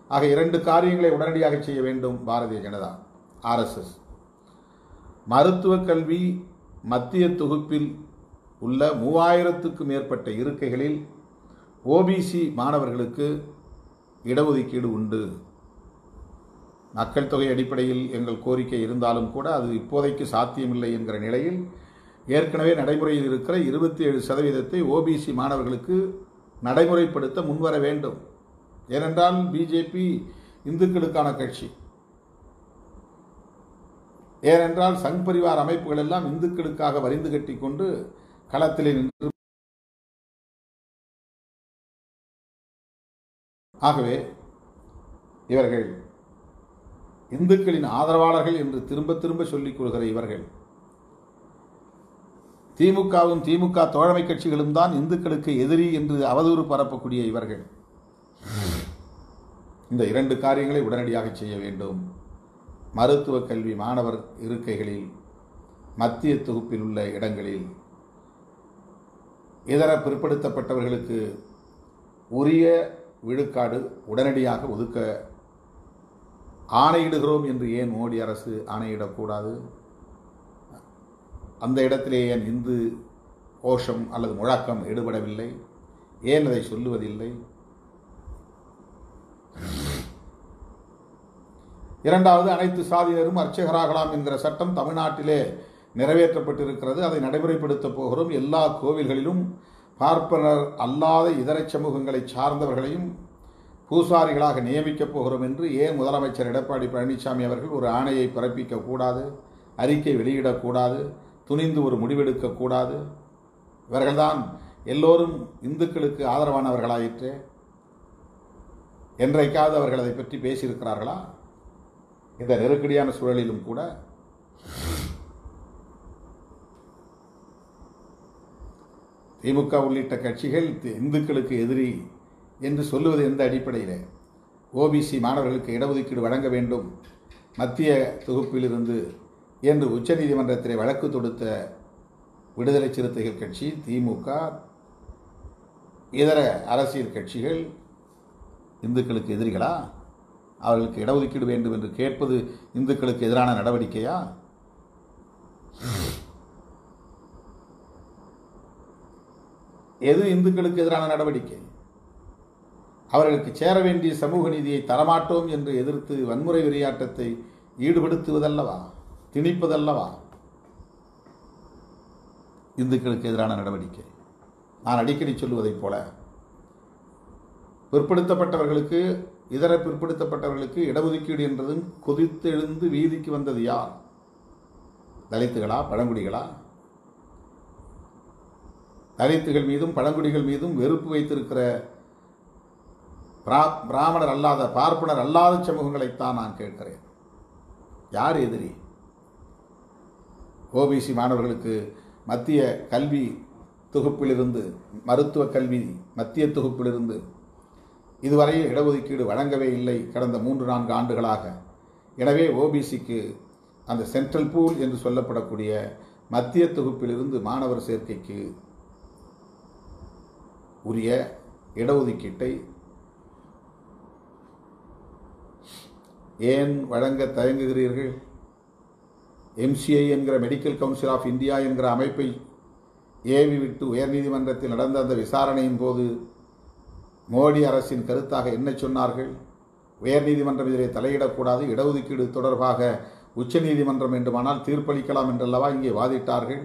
ஆக இரண்டு காரியங்களை உடனடியாக செய்ய வேண்டும் பாரதிய ஜனதா ஆர்எஸ்எஸ் மருத்துவக் கல்வி மத்திய தொகுப்பில் உள்ள மூவாயிரத்துக்கு மேற்பட்ட இருக்கைகளில் ஓபிசி மாணவர்களுக்கு இடஒதுக்கீடு உண்டு மக்கள் தொகை அடிப்படையில் எங்கள் கோரிக்கை இருந்தாலும் கூட அது இப்போதைக்கு சாத்தியமில்லை என்கிற நிலையில் ஏற்கனவே நடைமுறையில் இருக்கிற இருபத்தி ஏழு சதவீதத்தை ஓபிசி மாணவர்களுக்கு நடைமுறைப்படுத்த முன்வர வேண்டும் ஏனென்றால் பிஜேபி இந்துக்களுக்கான கட்சி ஏனென்றால் சங் பரிவார் அமைப்புகள் எல்லாம் இந்துக்களுக்காக வரிந்து கட்டி கொண்டு களத்திலே நின்று ஆகவே இவர்கள் இந்துக்களின் ஆதரவாளர்கள் என்று திரும்ப திரும்ப சொல்லிக் கொள்கிற இவர்கள் திமுகவும் திமுக தோழமை கட்சிகளும் தான் இந்துக்களுக்கு எதிரி என்று அவதூறு பரப்பக்கூடிய இவர்கள் இந்த இரண்டு காரியங்களை உடனடியாக செய்ய வேண்டும் மருத்துவ கல்வி மாணவர் இருக்கைகளில் மத்திய தொகுப்பில் உள்ள இடங்களில் இதர பிற்படுத்தப்பட்டவர்களுக்கு உரிய விழுக்காடு உடனடியாக ஒதுக்க ஆணையிடுகிறோம் என்று ஏன் மோடி அரசு ஆணையிடக்கூடாது அந்த இடத்திலே ஏன் இந்து கோஷம் அல்லது முழக்கம் ஈடுபடவில்லை ஏன் அதை சொல்லுவதில்லை இரண்டாவது அனைத்து சாதியினரும் அர்ச்சகராகலாம் என்கிற சட்டம் தமிழ்நாட்டிலே நிறைவேற்றப்பட்டிருக்கிறது அதை நடைமுறைப்படுத்தப் போகிறோம் எல்லா கோவில்களிலும் பார்ப்பனர் அல்லாத இதர சமூகங்களை சார்ந்தவர்களையும் பூசாரிகளாக நியமிக்கப் போகிறோம் என்று ஏன் முதலமைச்சர் எடப்பாடி பழனிசாமி அவர்கள் ஒரு ஆணையை பிறப்பிக்க கூடாது அறிக்கை வெளியிடக்கூடாது துணிந்து ஒரு முடிவெடுக்கக்கூடாது இவர்கள்தான் எல்லோரும் இந்துக்களுக்கு ஆதரவானவர்களாயிற்று என்றைக்காவது அவர்கள் அதை பற்றி பேசியிருக்கிறார்களா இந்த நெருக்கடியான சூழலிலும் கூட திமுக உள்ளிட்ட கட்சிகள் தி- இந்துக்களுக்கு எதிரி என்று சொல்லுவது எந்த அடிப்படையில் ஓபிசி மாணவர்களுக்கு இடஒதுக்கீடு வழங்க வேண்டும் மத்திய தொகுப்பிலிருந்து என்று உச்சநீதிமன்றத்திலே வழக்கு தொடுத்த விடுதலை சிறுத்தைகள் கட்சி திமுக இதர அரசியல் கட்சிகள் இந்துக்களுக்கு எதிரிகளா அவர்களுக்கு இடஒதுக்கீடு வேண்டும் என்று கேட்பது இந்துக்களுக்கு எதிரான நடவடிக்கையா எது இந்துக்களுக்கு எதிரான நடவடிக்கை அவர்களுக்கு சேர வேண்டிய சமூக நீதியை தரமாட்டோம் என்று எதிர்த்து வன்முறை விளையாட்டத்தை ஈடுபடுத்துவதல்லவா திணிப்பதல்லவா இந்துக்களுக்கு எதிரான நடவடிக்கை நான் அடிக்கடி சொல்லுவதைப் போல பிற்படுத்தப்பட்டவர்களுக்கு இதர பிற்படுத்தப்பட்டவர்களுக்கு இடஒதுக்கீடு என்றதும் கொதித்தெழுந்து வீதிக்கு வந்தது யார் தலித்துகளா பழங்குடிகளா தலித்துகள் மீதும் பழங்குடிகள் மீதும் வெறுப்பு வைத்திருக்கிற பிரா- பிராமணர் அல்லாத பார்ப்பனர் அல்லாத சமூகங்களைத்தான் நான் கேட்கிறேன் யார் எதிரி ஓபிசி மாணவர்களுக்கு மத்திய கல்வி தொகுப்பிலிருந்து மருத்துவ கல்வி மத்திய தொகுப்பிலிருந்து இதுவரை இடஒதுக்கீடு வழங்கவே இல்லை கடந்த மூன்று நான்கு ஆண்டுகளாக எனவே ஓபிசிக்கு அந்த சென்ட்ரல் பூல் என்று சொல்லப்படக்கூடிய மத்திய தொகுப்பிலிருந்து மாணவர் சேர்க்கைக்கு உரிய இடஒதுக்கீட்டை ஏன் வழங்க தயங்குகிறீர்கள் எம்சிஐ என்கிற மெடிக்கல் கவுன்சில் ஆஃப் இந்தியா என்கிற அமைப்பை ஏவி விட்டு உயர்நீதிமன்றத்தில் நடந்த அந்த விசாரணையின் போது மோடி அரசின் கருத்தாக என்ன சொன்னார்கள் உயர்நீதிமன்றம் இதிலே தலையிடக்கூடாது இடஒதுக்கீடு தொடர்பாக உச்சநீதிமன்றம் வேண்டுமானால் தீர்ப்பளிக்கலாம் என்றல்லவா இங்கே வாதிட்டார்கள்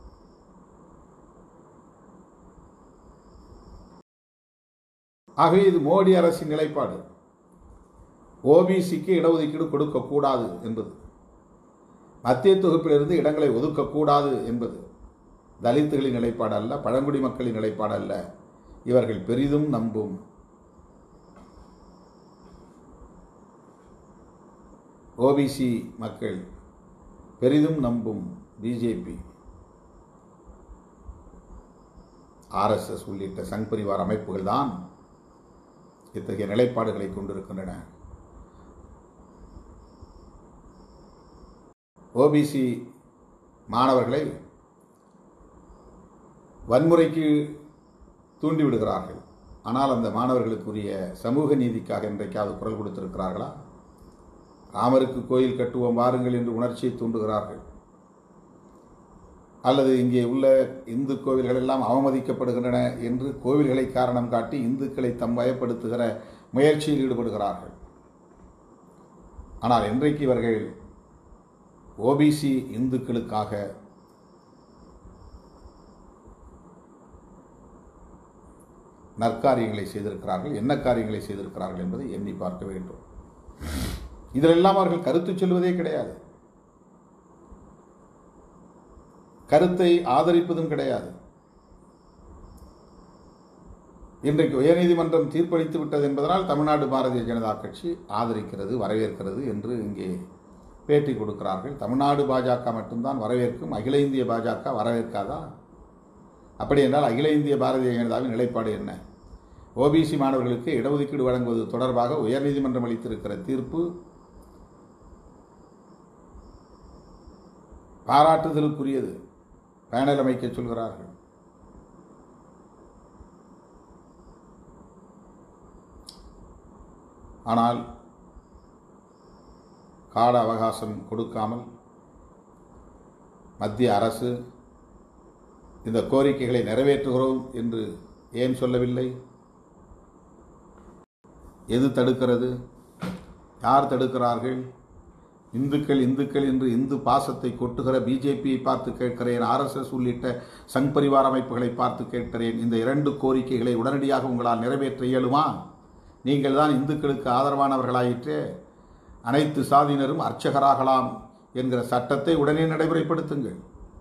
ஆகவே இது மோடி அரசின் நிலைப்பாடு ஓபிசிக்கு இடஒதுக்கீடு கொடுக்கக்கூடாது என்பது மத்திய தொகுப்பிலிருந்து இடங்களை ஒதுக்கக்கூடாது என்பது தலித்துகளின் நிலைப்பாடு அல்ல பழங்குடி மக்களின் நிலைப்பாடு அல்ல இவர்கள் பெரிதும் நம்பும் ஓபிசி மக்கள் பெரிதும் நம்பும் பிஜேபி ஆர்எஸ்எஸ் உள்ளிட்ட சங் பரிவார் அமைப்புகள் தான் இத்தகைய நிலைப்பாடுகளை கொண்டிருக்கின்றன ஓபிசி மாணவர்களை வன்முறைக்கு தூண்டிவிடுகிறார்கள் ஆனால் அந்த மாணவர்களுக்குரிய சமூக நீதிக்காக இன்றைக்காவது குரல் கொடுத்திருக்கிறார்களா ராமருக்கு கோயில் கட்டுவோம் வாருங்கள் என்று உணர்ச்சியை தூண்டுகிறார்கள் அல்லது இங்கே உள்ள இந்து கோவில்கள் எல்லாம் அவமதிக்கப்படுகின்றன என்று கோவில்களை காரணம் காட்டி இந்துக்களை தம் பயப்படுத்துகிற முயற்சியில் ஈடுபடுகிறார்கள் ஆனால் இன்றைக்கு இவர்கள் ஓபிசி இந்துக்களுக்காக நற்காரியங்களை செய்திருக்கிறார்கள் என்ன காரியங்களை செய்திருக்கிறார்கள் என்பதை எண்ணி பார்க்க வேண்டும் இதிலெல்லாம் அவர்கள் கருத்து சொல்வதே கிடையாது கருத்தை ஆதரிப்பதும் கிடையாது இன்றைக்கு உயர்நீதிமன்றம் தீர்ப்பளித்து விட்டது என்பதனால் தமிழ்நாடு பாரதிய ஜனதா கட்சி ஆதரிக்கிறது வரவேற்கிறது என்று இங்கே பேட்டி கொடுக்கிறார்கள் தமிழ்நாடு பாஜக மட்டும்தான் வரவேற்கும் அகில இந்திய பாஜக வரவேற்காதா அப்படி என்றால் அகில இந்திய பாரதிய ஜனதாவின் நிலைப்பாடு என்ன ஓபிசி மாணவர்களுக்கு இடஒதுக்கீடு வழங்குவது தொடர்பாக உயர்நீதிமன்றம் அளித்திருக்கிற தீர்ப்பு பாராட்டுதலுக்குரியது பேனல் அமைக்க சொல்கிறார்கள் ஆனால் கால அவகாசம் கொடுக்காமல் மத்திய அரசு இந்த கோரிக்கைகளை நிறைவேற்றுகிறோம் என்று ஏன் சொல்லவில்லை எது தடுக்கிறது யார் தடுக்கிறார்கள் இந்துக்கள் இந்துக்கள் என்று இந்து பாசத்தை கொட்டுகிற பிஜேபியை பார்த்து கேட்கிறேன் ஆர்எஸ்எஸ் உள்ளிட்ட சங் பரிவார அமைப்புகளை பார்த்து கேட்கிறேன் இந்த இரண்டு கோரிக்கைகளை உடனடியாக உங்களால் நிறைவேற்ற இயலுமா நீங்கள் தான் இந்துக்களுக்கு ஆதரவானவர்களாயிற்றே அனைத்து சாதியினரும் அர்ச்சகராகலாம் என்கிற சட்டத்தை உடனே நடைமுறைப்படுத்துங்கள்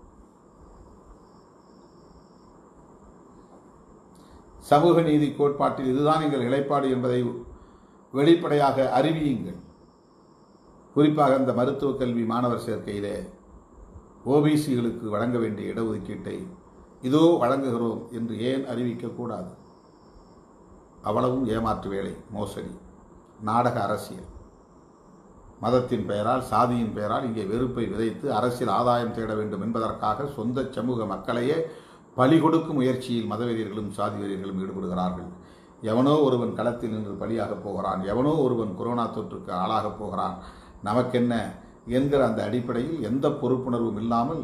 சமூக நீதி கோட்பாட்டில் இதுதான் எங்கள் நிலைப்பாடு என்பதை வெளிப்படையாக அறிவியுங்கள் குறிப்பாக அந்த மருத்துவக் கல்வி மாணவர் சேர்க்கையிலே ஓபிசிகளுக்கு வழங்க வேண்டிய இடஒதுக்கீட்டை இதோ வழங்குகிறோம் என்று ஏன் அறிவிக்கக்கூடாது அவ்வளவும் ஏமாற்று வேலை மோசடி நாடக அரசியல் மதத்தின் பெயரால் சாதியின் பெயரால் இங்கே வெறுப்பை விதைத்து அரசியல் ஆதாயம் தேட வேண்டும் என்பதற்காக சொந்த சமூக மக்களையே பலி கொடுக்கும் முயற்சியில் மதவெறியர்களும் சாதி வெறியர்களும் ஈடுபடுகிறார்கள் எவனோ ஒருவன் களத்தில் நின்று பலியாகப் போகிறான் எவனோ ஒருவன் கொரோனா தொற்றுக்கு ஆளாகப் போகிறான் நமக்கென்ன என்கிற அந்த அடிப்படையில் எந்த பொறுப்புணர்வும் இல்லாமல்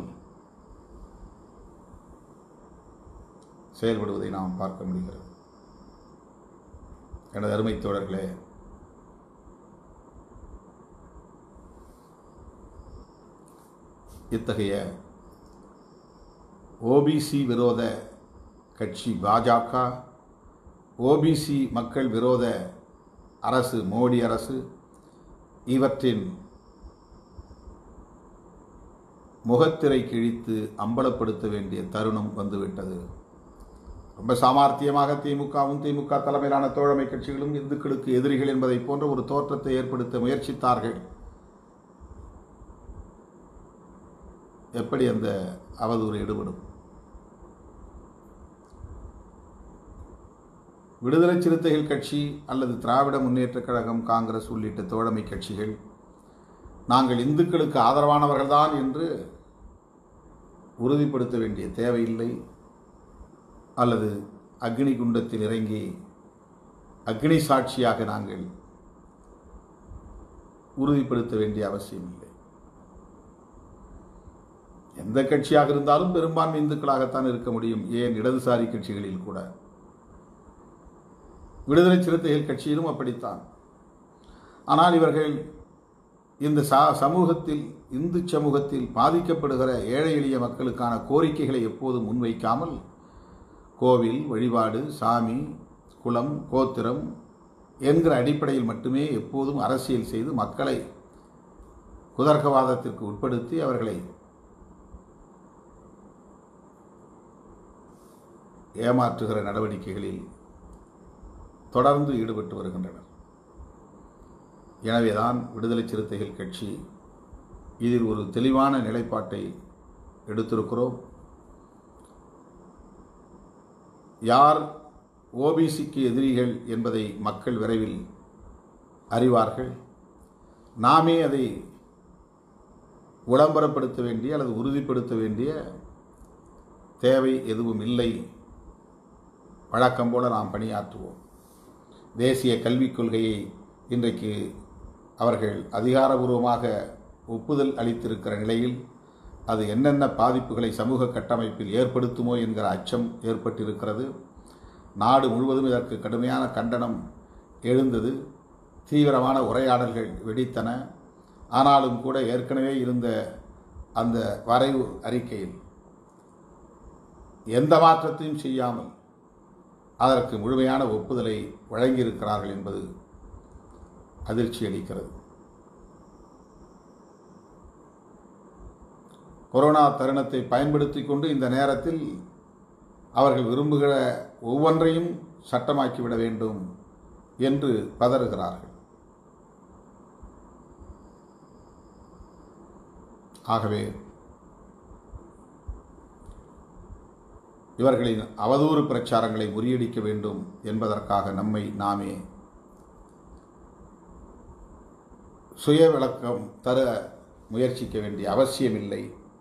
செயல்படுவதை நாம் பார்க்க முடிகிறது எனது அருமை தோழர்களே இத்தகைய ஓபிசி விரோத கட்சி பாஜக ஓபிசி மக்கள் விரோத அரசு மோடி அரசு இவற்றின் முகத்திரை கிழித்து அம்பலப்படுத்த வேண்டிய தருணம் வந்துவிட்டது ரொம்ப சாமர்த்தியமாக திமுகவும் திமுக தலைமையிலான தோழமை கட்சிகளும் இந்துக்களுக்கு எதிரிகள் என்பதை போன்ற ஒரு தோற்றத்தை ஏற்படுத்த முயற்சித்தார்கள் எப்படி அந்த அவதூறு ஈடுபடும் விடுதலை சிறுத்தைகள் கட்சி அல்லது திராவிட முன்னேற்றக் கழகம் காங்கிரஸ் உள்ளிட்ட தோழமை கட்சிகள் நாங்கள் இந்துக்களுக்கு ஆதரவானவர்கள்தான் என்று உறுதிப்படுத்த வேண்டிய தேவையில்லை அல்லது அக்னி குண்டத்தில் இறங்கி அக்னி சாட்சியாக நாங்கள் உறுதிப்படுத்த வேண்டிய அவசியம் இல்லை எந்த கட்சியாக இருந்தாலும் பெரும்பான்மை இந்துக்களாகத்தான் இருக்க முடியும் ஏன் இடதுசாரி கட்சிகளில் கூட விடுதலை சிறுத்தைகள் கட்சியிலும் அப்படித்தான் ஆனால் இவர்கள் இந்த சா சமூகத்தில் இந்து சமூகத்தில் பாதிக்கப்படுகிற ஏழை எளிய மக்களுக்கான கோரிக்கைகளை எப்போதும் முன்வைக்காமல் கோவில் வழிபாடு சாமி குலம் கோத்திரம் என்கிற அடிப்படையில் மட்டுமே எப்போதும் அரசியல் செய்து மக்களை குதர்க்கவாதத்திற்கு உட்படுத்தி அவர்களை ஏமாற்றுகிற நடவடிக்கைகளில் தொடர்ந்து ஈடுபட்டு வருகின்றனர் எனவேதான் விடுதலை சிறுத்தைகள் கட்சி இதில் ஒரு தெளிவான நிலைப்பாட்டை எடுத்திருக்கிறோம் யார் ஓபிசிக்கு எதிரிகள் என்பதை மக்கள் விரைவில் அறிவார்கள் நாமே அதை விளம்பரப்படுத்த வேண்டிய அல்லது உறுதிப்படுத்த வேண்டிய தேவை எதுவும் இல்லை வழக்கம் போல நாம் பணியாற்றுவோம் தேசிய கல்விக் கொள்கையை இன்றைக்கு அவர்கள் அதிகாரபூர்வமாக ஒப்புதல் அளித்திருக்கிற நிலையில் அது என்னென்ன பாதிப்புகளை சமூக கட்டமைப்பில் ஏற்படுத்துமோ என்கிற அச்சம் ஏற்பட்டிருக்கிறது நாடு முழுவதும் இதற்கு கடுமையான கண்டனம் எழுந்தது தீவிரமான உரையாடல்கள் வெடித்தன ஆனாலும் கூட ஏற்கனவே இருந்த அந்த வரைவு அறிக்கையில் எந்த மாற்றத்தையும் செய்யாமல் அதற்கு முழுமையான ஒப்புதலை வழங்கியிருக்கிறார்கள் என்பது அதிர்ச்சி அளிக்கிறது கொரோனா தருணத்தை பயன்படுத்தி கொண்டு இந்த நேரத்தில் அவர்கள் விரும்புகிற ஒவ்வொன்றையும் சட்டமாக்கிவிட வேண்டும் என்று பதறுகிறார்கள் ஆகவே இவர்களின் அவதூறு பிரச்சாரங்களை முறியடிக்க வேண்டும் என்பதற்காக நம்மை நாமே சுய விளக்கம் தர முயற்சிக்க வேண்டிய அவசியமில்லை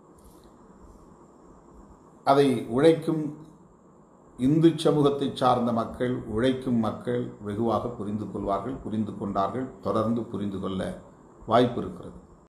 அதை உழைக்கும் இந்து சமூகத்தை சார்ந்த மக்கள் உழைக்கும் மக்கள் வெகுவாக புரிந்து கொள்வார்கள் புரிந்து கொண்டார்கள் தொடர்ந்து புரிந்து கொள்ள வாய்ப்பு இருக்கிறது